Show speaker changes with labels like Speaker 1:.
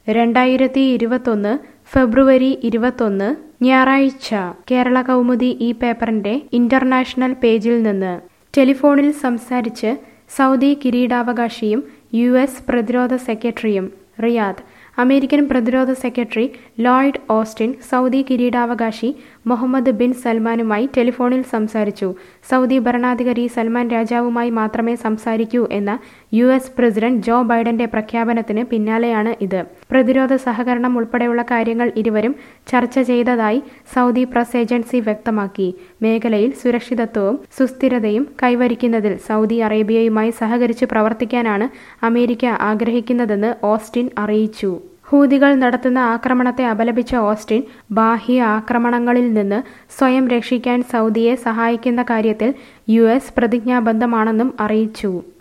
Speaker 1: രണ്ടായിരത്തി ഇരുപത്തൊന്ന് ഫെബ്രുവരി ഇരുപത്തൊന്ന് ഞായറാഴ്ച കേരള കൗമുദി ഈ പേപ്പറിന്റെ ഇന്റർനാഷണൽ പേജിൽ നിന്ന് ടെലിഫോണിൽ സംസാരിച്ച് സൗദി കിരീടാവകാശിയും യു എസ് പ്രതിരോധ സെക്രട്ടറിയും റിയാദ് അമേരിക്കൻ പ്രതിരോധ സെക്രട്ടറി ലോയ്ഡ് ഓസ്റ്റിൻ സൗദി കിരീടാവകാശി മുഹമ്മദ് ബിൻ സൽമാനുമായി ടെലിഫോണിൽ സംസാരിച്ചു സൗദി ഭരണാധികാരി സൽമാൻ രാജാവുമായി മാത്രമേ സംസാരിക്കൂ എന്ന യു എസ് പ്രസിഡന്റ് ജോ ബൈഡന്റെ പ്രഖ്യാപനത്തിന് പിന്നാലെയാണ് ഇത് പ്രതിരോധ സഹകരണം ഉൾപ്പെടെയുള്ള കാര്യങ്ങൾ ഇരുവരും ചർച്ച ചെയ്തതായി സൗദി പ്രസ് ഏജൻസി വ്യക്തമാക്കി മേഖലയിൽ സുരക്ഷിതത്വവും സുസ്ഥിരതയും കൈവരിക്കുന്നതിൽ സൗദി അറേബ്യയുമായി സഹകരിച്ച് പ്രവർത്തിക്കാനാണ് അമേരിക്ക ആഗ്രഹിക്കുന്നതെന്ന് ഓസ്റ്റിൻ അറിയിച്ചു ഹൂതികൾ നടത്തുന്ന ആക്രമണത്തെ അപലപിച്ച ഓസ്റ്റിൻ ബാഹ്യ ആക്രമണങ്ങളിൽ നിന്ന് സ്വയം രക്ഷിക്കാൻ സൗദിയെ സഹായിക്കുന്ന കാര്യത്തിൽ യു എസ് പ്രതിജ്ഞാബദ്ധമാണെന്നും അറിയിച്ചു